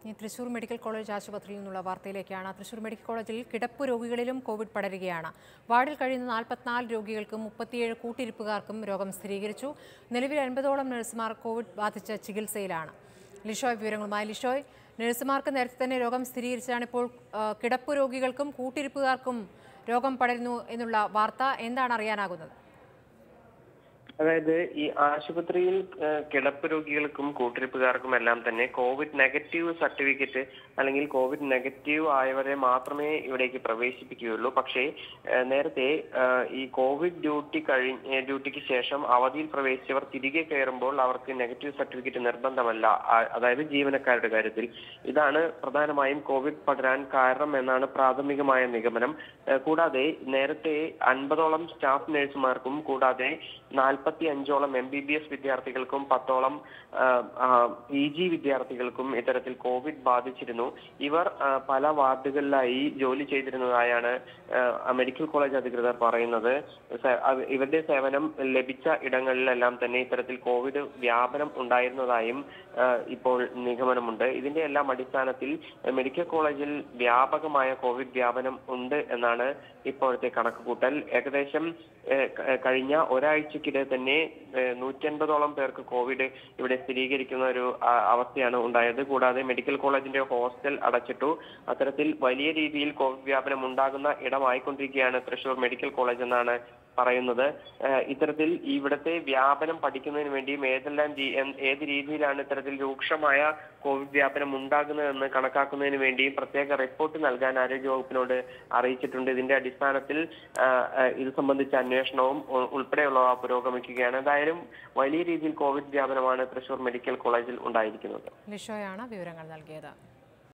ഇനി Thrissur medical college ആശുപത്രിയിൽ നിന്നുള്ള വാർത്തയിലേക്കാണ് തൃശൂർ മെഡിക്കൽ കോളേജിൽ കിടപ്പ് രോഗികളിലും കോവിഡ് പടരുകയാണ് വാർഡിൽ കഴിയുന്ന നാൽപ്പത്തിനാല് രോഗികൾക്കും മുപ്പത്തിയേഴ് കൂട്ടിരിപ്പുകാർക്കും രോഗം സ്ഥിരീകരിച്ചു നിലവിൽ അൻപതോളം നഴ്സുമാർ കോവിഡ് ബാധിച്ച ചികിത്സയിലാണ് ലിഷോയ് വിവരങ്ങളുമായി ലിഷോയ് നഴ്സുമാർക്ക് നേരത്തെ തന്നെ രോഗം സ്ഥിരീകരിച്ചതാണ് ഇപ്പോൾ ആ, കിടപ്പ് രോഗികൾക്കും കൂട്ടിരിപ്പുകാർക്കും രോഗം പടരുന്നു എന്നുള്ള വാർത്ത എന്താണ് അറിയാനാകുന്നത് അതായത് ഈ ആശുപത്രിയിൽ ഏഹ്, കിടപ്പ് രോഗികൾക്കും കൂട്ടിരിപ്പുകാർക്കും എല്ലാം തന്നെ കോവിഡ് നെഗറ്റീവ് സർട്ടിഫിക്കറ്റ് അല്ലെങ്കിൽ കോവിഡ് നെഗറ്റീവ് ആയവരെ മാത്രമേ ഇവിടേക്ക് പ്രവേശിപ്പിക്കുകയുള്ളൂ പക്ഷേ ഏഹ്, നേരത്തെ ഏഹ്, ഈ കോവിഡ് ഡ്യൂട്ടി കഴിഞ്ഞ ഡ്യൂട്ടിക്ക് ശേഷം അവധിയിൽ പ്രവേശിച്ചവർ തിരികെ കയറുമ്പോൾ അവർക്ക് നെഗറ്റീവ് സർട്ടിഫിക്കറ്റ് നിർബന്ധമല്ല ആ- അതായത് ജീവനക്കാരുടെ കാര്യത്തിൽ ഇതാണ് പ്രധാനമായും കോവിഡ് പടരാൻ കാരണം എന്നാണ് പ്രാഥമികമായ നിഗമനം ഏഹ്, കൂടാതെ നേരത്തെ അൻപതോളം സ്റ്റാഫ് നഴ്സുമാർക്കും കൂടാതെ നാൽപ്പത്തി അഞ്ചോളം എം ബി ബി എസ് വിദ്യാർത്ഥികൾക്കും പത്തോളം പി ജി വിദ്യാർത്ഥികൾക്കും ഇത്തരത്തിൽ കോവിഡ് ബാധിച്ചിരുന്നു ഇവർ ആ, പല വാർഡുകളിലായി ജോലി ചെയ്തിരുന്നതായാണ് ആ, മെഡിക്കൽ കോളേജ് അധികൃതർ പറയുന്നത് സ- അവ- ഇവരുടെ സേവനം ലഭിച്ച ഇടങ്ങളിലെല്ലാം തന്നെ ഇത്തരത്തിൽ കോവിഡ് വ്യാപനം ഉണ്ടായിരുന്നതായും ആ, ഇപ്പോൾ നിഗമനമുണ്ട് ഇതിന്റെ എല്ലാം അടിസ്ഥാനത്തിൽ മെഡിക്കൽ കോളേജിൽ വ്യാപകമായ കോവിഡ് വ്യാപനം ഉണ്ട് എന്നാണ് ഇപ്പോഴത്തെ കണക്കുകൂട്ടൽ ഏകദേശം ഏഹ്, ക- കഴിഞ്ഞ ഒരാഴ്ചക്കിടെ തന്നെ നൂറ്റൻപതോളം പേർക്ക് കോവിഡ് ഇവിടെ സ്ഥിരീകരിക്കുന്ന ഒരു ആ, അവസ്ഥയാണ് ഉണ്ടായത് കൂടാതെ മെഡിക്കൽ കോളേജിന്റെ ഹോസ്റ്റൽ അടച്ചിട്ടു അത്തരത്തിൽ വലിയ രീതിയിൽ കോവിഡ് വ്യാപനം ഉണ്ടാകുന്ന ഇടമായിക്കൊണ്ടിരിക്കുകയാണ് തൃശൂർ മെഡിക്കൽ കോളേജ് എന്നാണ് പറയുന്നത് ഏഹ്, ഇത്തരത്തിൽ ഇവിടുത്തെ വ്യാപനം പഠിക്കുന്നതിന് വേണ്ടിയും ഏതെല്ലാം രീ- എൻ- ഏത് രീതിയിലാണ് ഇത്തരത്തിൽ രൂക്ഷമായ കോവിഡ് വ്യാപനം ഉണ്ടാകുന്നതെന്ന് കണക്കാക്കുന്നതിന് വേണ്ടിയും പ്രത്യേക റിപ്പോർട്ട് നൽകാൻ ആരോഗ്യവകുപ്പിനോട് അറിയിച്ചിട്ടുണ്ട് ഇതിന്റെ അടിസ്ഥാനത്തിൽ ആ, ആ, ഇത് സംബന്ധിച്ച അന്വേഷണവും ഉ- ഉൾപ്പെടെയുള്ളവ പുരോഗമിക്കുകയാണ് എന്തായാലും വലിയ രീതിയിൽ കോവിഡ് വ്യാപനമാണ് തൃശൂർ മെഡിക്കൽ കോളേജിൽ ഉണ്ടായിരിക്കുന്നത് ലിഷോയാണ് വിവരങ്ങൾ നൽകിയത്